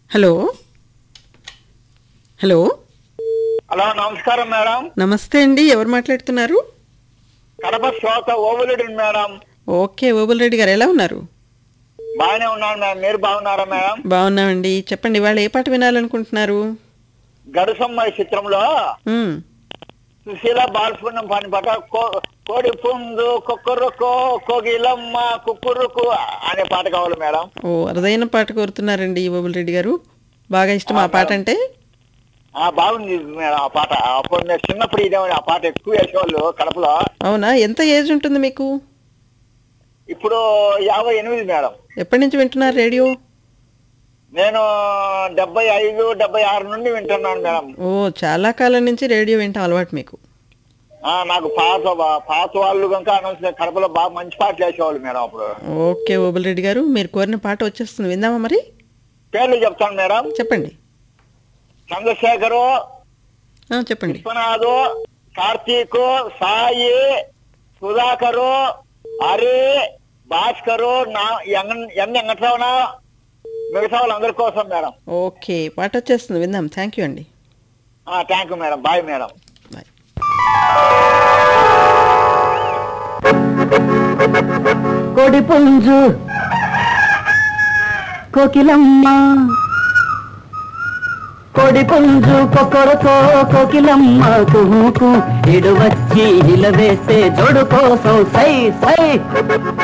hello hello hello నమస్కారం madam నమస్తే అండి ఎవరు మాట్లాడుతున్నారు కడప శ్రోత ఓవులుడు మేడం ఓకే ఓబుల్ రెడ్డి గారు ఎలా ఉన్నారు బాగానే ఉన్నాను మేడం మీరు బాగున్నారా మేడం బాగున్నామండి చెప్పండి ఇవాళ ఏ పాట వినాలనుకుంటున్నారు గడుసమ్మాయి చిత్రంలో మ్, సుశీల బాలసుబ్రహ్మణ్యం పాని పాట కో- కోడి పుంజు కుక్కురుకు కోగిలమ్మ కుక్కురుకు అనే పాట కావాలి మేడం ఓ అరుదైన పాట కోరుతున్నారండి ఓబుల్ రెడ్డి గారు బాగా ఇష్టం ఆ పాట అంటే ఆ బాగుంది మేడం ఆ పాట అప్పుడు నేను చిన్నప్పుడు ఇదే ఆ పాట ఎక్కువ వేసేవాళ్ళు కడపలో అవునా ఎంత ఏజ్ ఉంటుంది మీకు ఇప్పుడు యాభై ఎనిమిది మేడం ఎప్పటి నుంచి వింటున్నారు రేడియో నేను డెబ్బై ఐదు డెబ్బై ఆరు నుండి వింటున్నాను మేడం ఓ చాలా కాలం నుంచి రేడియో వింటాం అలవాటు మీకు ఆ, నాకు పాత వా- పాత వాళ్ళు కనుక అనౌన్స్ కడపలో బాగా మంచి పాటలు వేసేవాళ్ళు మేడం అప్పుడు ఓకే ఓబుల్ రెడ్డి గారు మీరు కోరిన పాట వచ్చేస్తుంది విందామా మరి పేర్లు చెప్తాను మేడం చెప్పండి చంద్రశేఖరు ఆ, చెప్పండి విశ్వనాథు కార్తీక్ సాయి సుధాకరు హరి భాస్కరు నా ఎన్ ఎన్ వెంకటరమణ మిగతా వాళ్ళందరి కోసం మేడం ఓకే పాట వచ్చేస్తుంది విందాం థ్యాంక్ యూ అండి thank you madam bye madam bye కోడి పుంజు కోకిలమ్మ కోడి పుంజు కొక్కరతో కోకిలమ్మ కుహుకు ఇడు వచ్చి ఇలవేసే జోడు కోసం సై సై